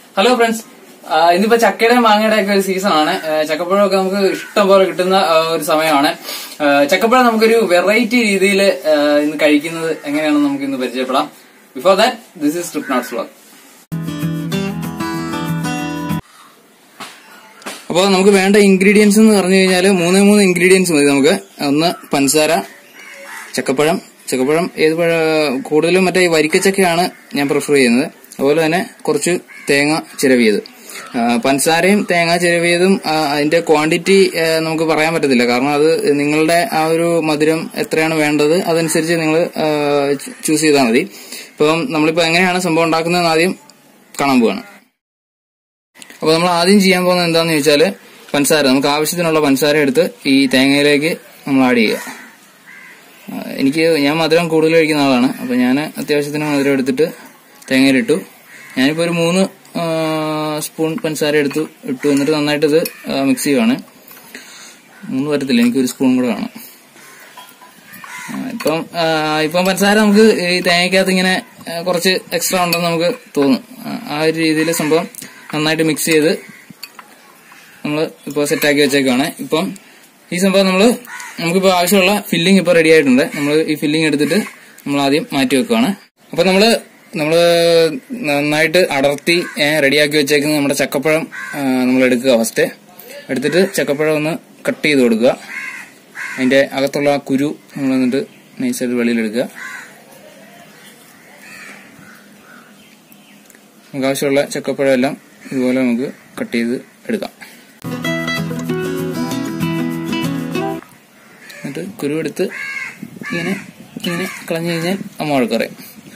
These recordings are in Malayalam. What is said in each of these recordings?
ഹലോ ഫ്രണ്ട്സ് ഇന്നിപ്പോ ചക്കയുടെ മാങ്ങയുടെ ഒക്കെ ഒരു സീസൺ ആണ് ആ, ചക്കപ്പഴമൊക്കെ നമുക്ക് ഇഷ്ടം പോലെ കിട്ടുന്ന ആ, ഒരു സമയമാണ് ആ, ചക്കപ്പഴം നമുക്കൊരു വെറൈറ്റി രീതിയിൽ ഇന്ന് കഴിക്കുന്നത് എങ്ങനെയാണെന്ന് നമുക്ക് ഇന്ന് പരിചയപ്പെടാം before that this is trip notes vlog അപ്പോൾ നമുക്ക് വേണ്ട ഇൻഗ്രീഡിയൻസ് എന്ന് പറഞ്ഞു കഴിഞ്ഞാൽ മൂന്നേ മൂന്ന് ഇൻഗ്രീഡിയൻസ് മതി നമുക്ക് ഒന്ന് പഞ്ചസാര ചക്കപ്പഴം ചക്കപ്പഴം ഏത് പഴ കൂടുതലും മറ്റേ ഈ വരിക്കച്ചക്കയാണ് ഞാൻ പ്രിഫർ ചെയ്യുന്നത് അതുപോലെ തന്നെ കുറച്ച് തേങ്ങ ചിരവിയത് ആ, പഞ്ചസാരയും തേങ്ങ ചിരവിയതും ആ, അതിന്റെ ക്വാണ്ടിറ്റി നമുക്ക് പറയാൻ പറ്റത്തില്ല കാരണം അത് നിങ്ങളുടെ ആ ഒരു മധുരം എത്രയാണ് വേണ്ടത് അതനുസരിച്ച് നിങ്ങൾ ചൂസ് ചെയ്താൽ മതി ഇപ്പം നമ്മളിപ്പോൾ എങ്ങനെയാണ് സംഭവം ഉണ്ടാക്കുന്നതെന്ന് ആദ്യം കാണാൻ പോവാണ് അപ്പോൾ നമ്മൾ ആദ്യം ചെയ്യാൻ പോകുന്നത് എന്താണെന്ന് ചോദിച്ചാൽ പഞ്ചസാര നമുക്ക് ആവശ്യത്തിനുള്ള പഞ്ചസാര എടുത്ത് ഈ തേങ്ങയിലേക്ക് നമ്മൾ ആഡ് ചെയ്യുക ആ, എനിക്ക് ഞാൻ മധുരം കൂടുതൽ കഴിക്കുന്ന ആളാണ് അപ്പോൾ ഞാൻ അത്യാവശ്യത്തിന് മധുരം എടുത്തിട്ട് തേങ്ങയിലിട്ടു ഞാനിപ്പോൾ ഒരു മൂന്ന് ആ, സ്പൂൺ പഞ്ചസാര എടുത്തു ഇട്ടു എന്നിട്ട് നന്നായിട്ട് ഇത് മിക്സ് ചെയ്യുവാണ് മൂന്ന് വരത്തില്ല എനിക്കൊരു സ്പൂൺ കൂടെ വേണം ആ, ഇപ്പം ആ, ഇപ്പം പഞ്ചസാര നമുക്ക് ഈ തേങ്ങയ്ക്കകത്ത് ഇങ്ങനെ ആ, കുറച്ച് എക്സ്ട്രാ ഉണ്ടെന്ന് നമുക്ക് തോന്നും ആ, ആ ഒരു രീതിയിൽ സംഭവം നന്നായിട്ട് മിക്സ് ചെയ്ത് നമ്മൾ ഇപ്പോൾ സെറ്റാക്കി വെച്ചേക്കാണ് ഇപ്പം ഈ സംഭവം നമ്മൾ നമുക്കിപ്പോൾ ആവശ്യമുള്ള ഫില്ലിംഗ് ഇപ്പോൾ റെഡി ആയിട്ടുണ്ട് നമ്മൾ ഈ ഫില്ലിംഗ് എടുത്തിട്ട് നമ്മൾ ആദ്യം മാറ്റി വെക്കുകയാണ് അപ്പം നമ്മൾ നമ്മൾ നന്നായിട്ട് അടർത്തി റെഡിയാക്കി വെച്ചേക്കുന്ന നമ്മുടെ ചക്കപ്പഴം നമ്മൾ എടുക്കുക ഫസ്റ്റ് എടുത്തിട്ട് ചക്കപ്പഴം ഒന്ന് കട്ട് ചെയ്ത് കൊടുക്കുക അതിന്റെ അകത്തുള്ള ആ കുരു നമ്മൾ എന്നിട്ട് നൈസായിട്ട് വെളിയിലെടുക്കുക നമുക്ക് ആവശ്യമുള്ള ചക്കപ്പഴം എല്ലാം ഇതുപോലെ നമുക്ക് കട്ട് ചെയ്ത് എടുക്കാം എന്നിട്ട് കുരു എടുത്ത് ഇങ്ങനെ ഇങ്ങനെ കളഞ്ഞു കഴിഞ്ഞാൽ അമ്മ വഴക്കറിയാം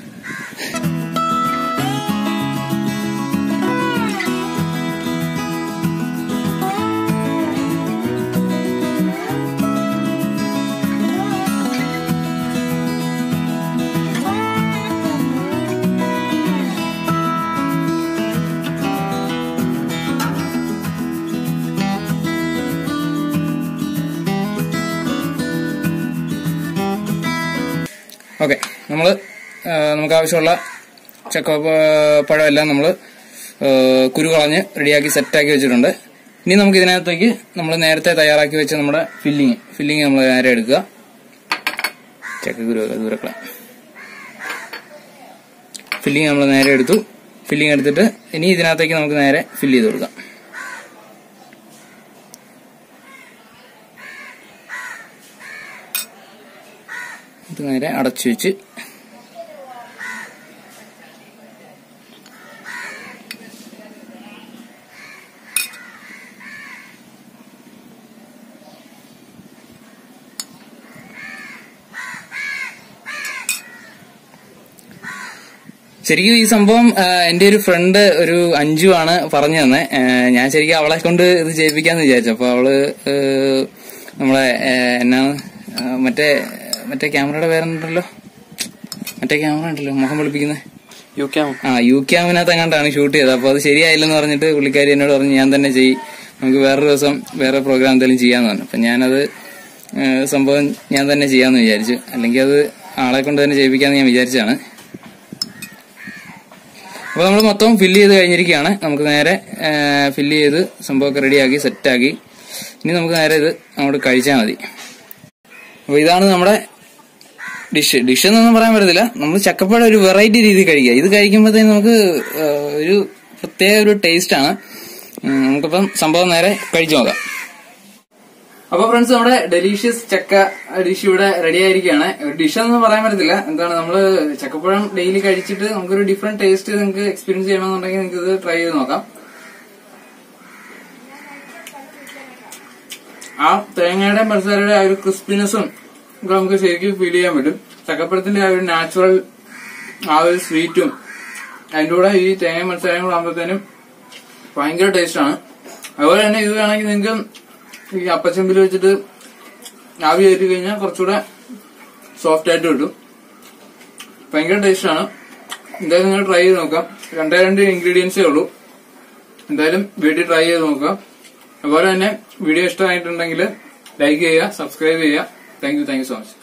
ഓക്കെ നമ്മൾ നമുക്ക് ആവശ്യമുള്ള ചക്ക പഴം എല്ലാം നമ്മൾ കുരു കളഞ്ഞ് റെഡിയാക്കി സെറ്റാക്കി വെച്ചിട്ടുണ്ട് ഇനി നമുക്ക് ഇതിനകത്തേക്ക് നമ്മൾ നേരത്തെ തയ്യാറാക്കി വെച്ച നമ്മുടെ ഫില്ലിങ് ഫില്ലിങ് നമ്മൾ നേരെ എടുക്കുക ചക്കക്കുരു ഒക്കെ ദൂരക്കള ഫില്ലിങ് നമ്മൾ നേരെ എടുത്തു ഫില്ലിങ് എടുത്തിട്ട് ഇനി ഇതിനകത്തേക്ക് നമുക്ക് നേരെ ഫില്ല് ചെയ്ത് കൊടുക്കാം ഇത് നേരെ അടച്ചു വെച്ച് ശരിക്കും ഈ സംഭവം ആ, എന്റെ ഒരു ഫ്രണ്ട് ഒരു അഞ്ചു ആണ് പറഞ്ഞു തന്നെ ഞാൻ ശരിക്കും അവളെ കൊണ്ട് ഇത് ചെയ്യിപ്പിക്കാന്ന് വിചാരിച്ചു അപ്പൊ അവള് ഏ, നമ്മളെ ഏ, എന്നാണ് ആ, മറ്റേ മറ്റേ ക്യാമറയുടെ പേരുണ്ടല്ലോ മറ്റേ ക്യാമറ ഉണ്ടല്ലോ മുഖം വെളുപ്പിക്കുന്നത് യു ക്യാം ആ യു ക്യാമിനകത്ത് എങ്ങാണ്ടാണ് ഷൂട്ട് ചെയ്തത് അപ്പൊ അത് ശരിയായില്ലെന്ന് പറഞ്ഞിട്ട് പുള്ളിക്കാരി എന്നോട് പറഞ്ഞു ഞാൻ തന്നെ ചെയ്യും നമുക്ക് വേറൊരു ദിവസം വേറെ പ്രോഗ്രാം എന്തെങ്കിലും ചെയ്യാന്ന് പറഞ്ഞു അപ്പൊ ഞാനത് ഏ, സംഭവം ഞാൻ തന്നെ ചെയ്യാന്ന് വിചാരിച്ചു അല്ലെങ്കിൽ അത് ആളെ കൊണ്ട് തന്നെ ചെയ്യിപ്പിക്കാന്ന് ഞാൻ വിചാരിച്ചാണ് അപ്പൊ നമ്മൾ മൊത്തം ഫില്ല് ചെയ്ത് കഴിഞ്ഞിരിക്കുകയാണ് നമുക്ക് നേരെ ഫില്ല് ചെയ്ത് സംഭവമൊക്കെ റെഡിയാക്കി സെറ്റാക്കി ഇനി നമുക്ക് നേരെ ഇത് അങ്ങോട്ട് കഴിച്ചാൽ മതി അപ്പൊ ഇതാണ് നമ്മുടെ ഡിഷ് ഡിഷ് എന്നൊന്നും പറയാൻ പറ്റത്തില്ല നമ്മൾ ചക്കപ്പഴം ഒരു വെറൈറ്റി രീതിയിൽ കഴിക്കുക ഇത് കഴിക്കുമ്പോഴത്തേക്ക് നമുക്ക് ആ, ഒരു പ്രത്യേക ഒരു ടേസ്റ്റ് ആണ് ഉം, നമുക്കിപ്പം സംഭവം നേരെ കഴിച്ചു നോക്കാം അപ്പൊ ഫ്രണ്ട്സ് നമ്മുടെ ഡെലീഷ്യസ് ചക്ക ഡിഷ് ഇവിടെ റെഡി ആയിരിക്കുകയാണ് ഡിഷ് എന്ന് പറയാൻ പറ്റത്തില്ല എന്താണ് നമ്മള് ചക്കപ്പഴം ഡെയിലി കഴിച്ചിട്ട് നമുക്കൊരു ഡിഫറെന്റ് ടേസ്റ്റ് നിങ്ങൾക്ക് എക്സ്പീരിയൻസ് ചെയ്യണമെന്നുണ്ടെങ്കിൽ നിങ്ങൾക്ക് ഇത് ട്രൈ ചെയ്ത് നോക്കാം ആ തേങ്ങയുടെ പഞ്ചസാരയുടെ ആ ഒരു ക്രിസ്പിനെസ്സും ഒക്കെ നമുക്ക് ശരിക്കും ഫീൽ ചെയ്യാൻ പറ്റും ചക്കപ്പഴത്തിന്റെ ആ ഒരു നാച്ചുറൽ ആ ഒരു സ്വീറ്റും അതിന്റെ കൂടെ ഈ തേങ്ങ മത്സരങ്ങൾ ആകുമ്പോഴത്തേനും ഭയങ്കര ടേസ്റ്റാണ് അതുപോലെ തന്നെ ഇത് വേണമെങ്കിൽ നിങ്ങൾക്ക് ഈ അപ്പച്ചമ്പിൽ വെച്ചിട്ട് ആവി കയറ്റി കഴിഞ്ഞാൽ കുറച്ചുകൂടെ സോഫ്റ്റ് ആയിട്ട് കിട്ടും ഭയങ്കര ടേസ്റ്റാണ് എന്തായാലും നിങ്ങൾ ട്രൈ ചെയ്ത് നോക്കാം രണ്ടേ രണ്ട് ഇൻഗ്രീഡിയൻസേ ഉള്ളൂ എന്തായാലും വീട്ടിൽ ട്രൈ ചെയ്ത് നോക്കാം അതുപോലെ തന്നെ വീഡിയോ ഇഷ്ടമായിട്ടുണ്ടെങ്കിൽ ലൈക്ക് ചെയ്യുക സബ്സ്ക്രൈബ് ചെയ്യുക thank you thank you so much